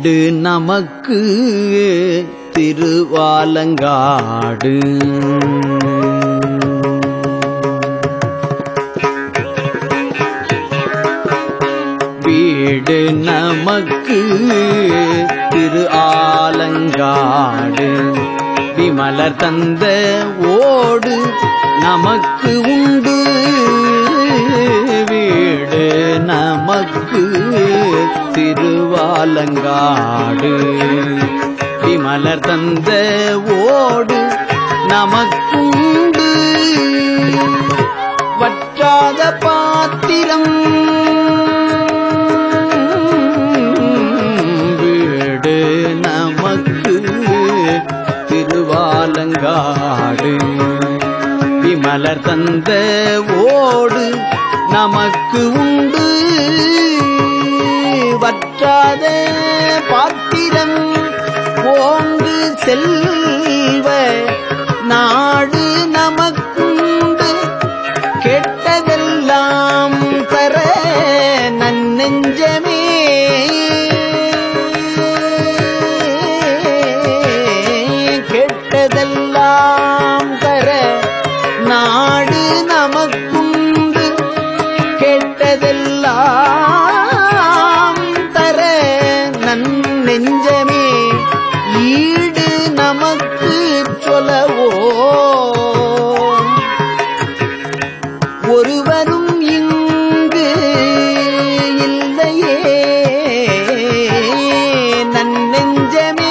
வீடு நமக்கு திருவாலங்காடு வீடு நமக்கு திரு ஆலங்காடு விமலர் தந்த ஓடு நமக்கு உண்டு வீடு நமக்கு திருவாலங்காடு விமலர் தந்த ஓடு நமக்குண்டு வற்றாத பாத்திரம் வீடு நமக்கு திருவாலங்காடு விமலர் தந்த ஓடு நமக்கு உண்டு வற்றாத பாத்திரம் ஓங்கு செல்வ நாடு நமக்குண்டு கெட்டதெல்லாம் தர நன்னெஞ்சமே கெட்டதெல்லாம் தர நாடு நமக்குண்டு கெட்டதெல்லாம் தர நன்னெஞ்சமே ஈடு நமக்கு சொல்லவோ ஒருவரும் இங்கு இல்லையே நன்னெஞ்சமே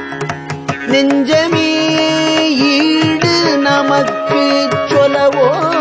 நெஞ்சமே ஈடு நமக்கு சொல்லவோ